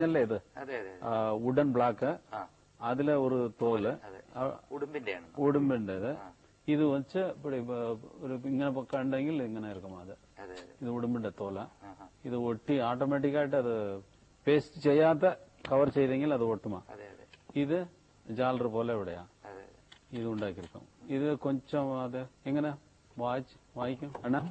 അല്ലേ ഇത് അതെ അതെ വുഡൻ ബ്ലാക്ക് ആ അതിലെ ഒരു തോല് അതെ ആ, ഉടുമ്പിന്റെയാണ് ഉടുമ്പിൻ്റെത് ഇത് വെച്ച് இப்படி இப்ப ஒரு ഇങ്ങനെ കണ്ടെങ്കിൽ ഇങ്ങനെ ഇരിക്കും അത് അതെ അതെ ഇത് ഉടുമ്പിന്റെ തോല ആ ആ ഇത് ഒട്ടി ഓട്ടോമാറ്റിക്കായിട്ട് അത് പേസ്റ്റ് ചെയ്യാത്ത കവർ ചെയ്തെങ്കിൽ അത് ഒട്ടുമാ അതെ അതെ ഇത് ജാലർ പോലെ ഇവിടെയാ അതെ ഇത് ഉണ്ടാക്കിയിരിക്കും ഇത് കൊഞ്ചം അത് എങ്ങനെ വായിച്ച് വായിക്കും അണ്ണാ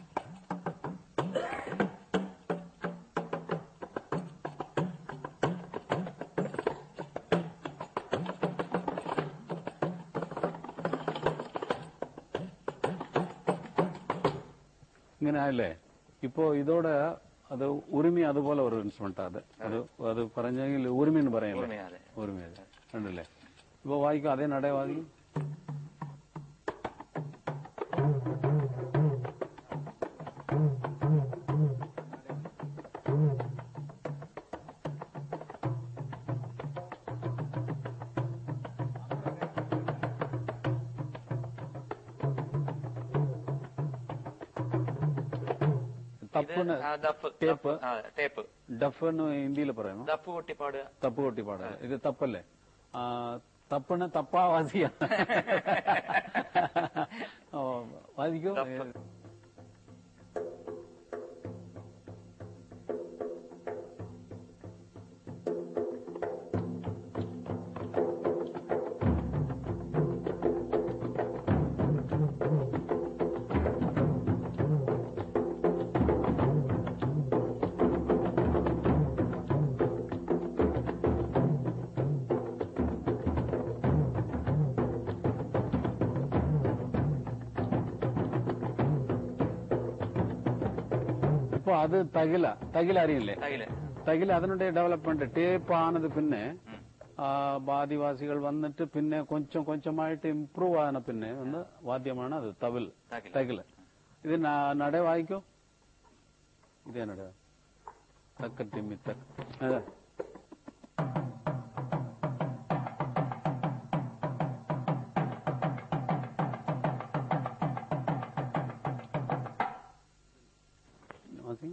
ഇങ്ങനെ ആയില്ലേ ഇപ്പോ ഇതോടെ അത് ഉരുമി അതുപോലെ ഒരു ഇൻസ്ട്രുമെന്റ് അത് അത് അത് പറഞ്ഞെങ്കിൽ ഉരുമി എന്ന് പറയല്ലേ ഉറുമി, അതെ ഉരുമി അത് കണ്ടല്ലേ ഇപ്പൊ വായിക്കും അതേ നട വായിക്കും തപ്പിന് ആ, ദഫ് ടേപ്പ് ആ, ടേപ്പ് ഡഫ് എന്ന് ഹിന്ദിയിൽ പറയുന്നു ദഫ് കൊട്ടി പാടുക തപ്പ് കൊട്ടി പാടുക ഇത് തപ്പല്ലേ ആ, തപ്പിന് തപ്പാ വാസിയ ഓ, വാദിക്കോ തപ്പ്. ഇപ്പൊ അത് തകില തകില അറിയില്ലേ തകില് തകില അതിനുடைய ഡെവലപ്മെന്റ് ടേപ്പ് ആനത് പിന്നെ ഉം. ആ, ആദിവാസികൾ വന്നിട്ട് പിന്നെ കൊഞ്ചം കൊഞ്ചമായിട്ട് ഇംപ്രൂവ് ആന പിന്നെ ഒന്ന് വാദ്യമാണ് അത് തവിൽ തകില്. തകില് ഇത് ന- നട വായിക്കോ ഇതേ നട തക്ക തിമ്മി തക്ക അതെ. വാസി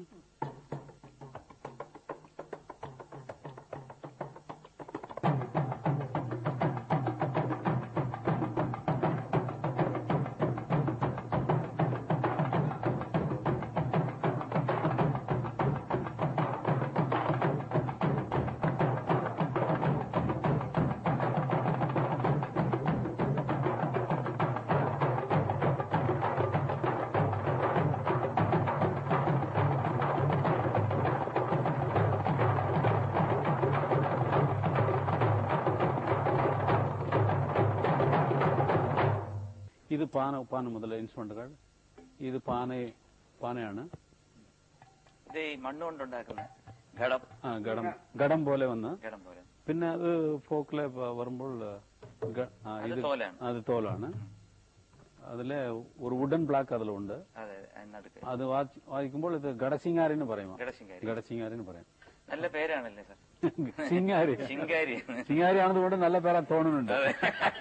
ഇത് പാന പാന മുതൽ ഇൻസ്ട്രുമെന്റുകൾ ഇത് പാന പാനയാണ് ഇത് ഈ മണ്ണ് കൊണ്ടുണ്ടാക്കുന്ന ഘടം ആ ഗടം ഗടം പോലെ വന്ന് ഘടം പോലെ പിന്നെ അത് ഫോക്കിലെ വരുമ്പോൾ ഗ- ആ, അത് ഇത് തോലാണ് അത് തോലാണ് അതിലെ ഒരു വുഡൻ ബ്ലാക്ക് അതിലുണ്ട് അതെ അതെ നടുക്ക് അത് വാ- വായിക്കുമ്പോൾ ഇത് ഗടസിംഗാരിന്ന് പറയും ഘടശിങ്കാരി ഗടസിംഗാരിന്ന് പറയും നല്ല പേരാണല്ലേ സാർ സിംഗാരി ശിങ്കാരി സിംഗാരി ആണെന്നുകൊണ്ട് നല്ല പേരാ തോന്നുന്നുണ്ട് അതെ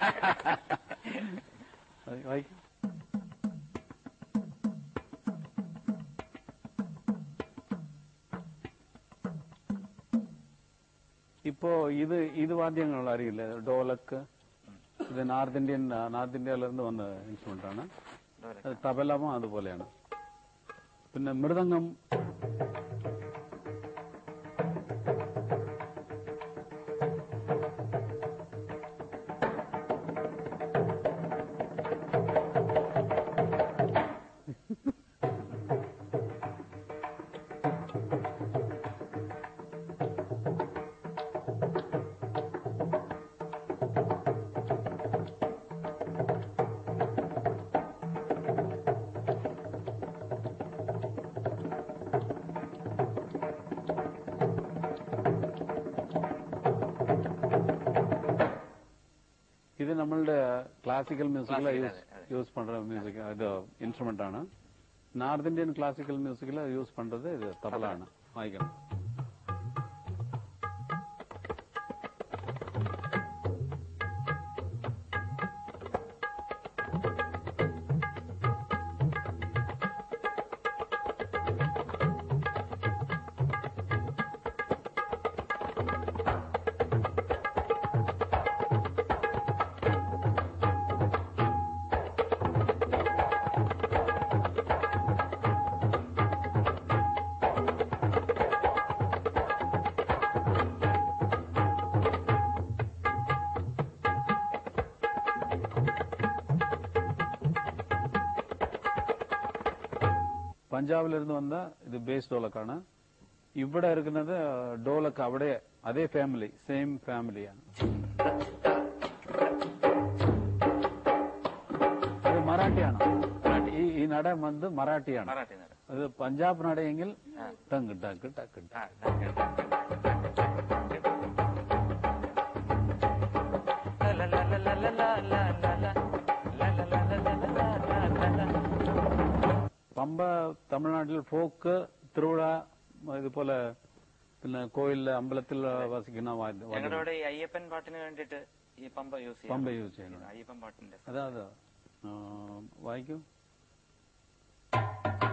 അത് വായിക്കും ഇപ്പോ ഇത് ഇത് വാദ്യങ്ങൾ അറിയില്ലേ ഡോലക്ക് ഇത് നോർത്ത് ഇന്ത്യൻ നോർത്ത് ഇന്ത്യയിലിருந்து വന്ന ഇൻസ്ട്രുമെന്റ് ആണ് അത് തബലമോ അതുപോലെയാണ് പിന്നെ മൃദംഗം ഇത് നമ്മളുടെ ക്ലാസിക്കൽ മ്യൂസിക്കിൽ Classical, യൂസ് അതെ, അതെ. யூஸ் பண்ற மியூசிக் இது இன்ஸ்ட்ருமெண்ட் ആണ് நார்த் இந்தியன் கிளாசிக்கல் மியூசிக்ல யூஸ் பண்றது இது தபலாണ് വായിക്കണം പഞ്ചാബിലിരുന്ന് വന്ന ഇത് ബേസ് ഡോലക്കാണ് ഇവിടെ ഇരിക്കുന്നത് ഡോലക്ക് അവിടെ അതേ ഫാമിലി സെയിം ഫാമിലിയാണ് അത് മറാഠിയാണ് ഈ ഈ നട വന്ന് മറാഠിയാണ് മറാഠി നട അത് പഞ്ചാബ് നടയെങ്കിൽ ടങ് ടക്ക് ടക്ക് ടക്ക്. ആ, ല, ല, ല, ല, ല, ല, ല, ല, ല. ല, ല, ല, ല, ല, ല, ല, ല, ല. പമ്പ തമിഴ്നാട്ടിൽ ഫോക്ക് തിരുവിഴ ഇതുപോലെ പിന്നെ കോയിലില് അമ്പലത്തിൽ വസിക്കുന്ന വാദ്യ- വാദ്യം. ഞങ്ങളുടെ ഇവിടെ ഈ അയ്യപ്പൻ പാട്ടിന് വേണ്ടിയിട്ട് ഈ പമ്പ യൂസ് ചെയ്യും പമ്പ യൂസ് ചെയ്യണം അയ്യപ്പൻ പാട്ടിന്റെ അതാ അതാ ആ, വായിക്കൂ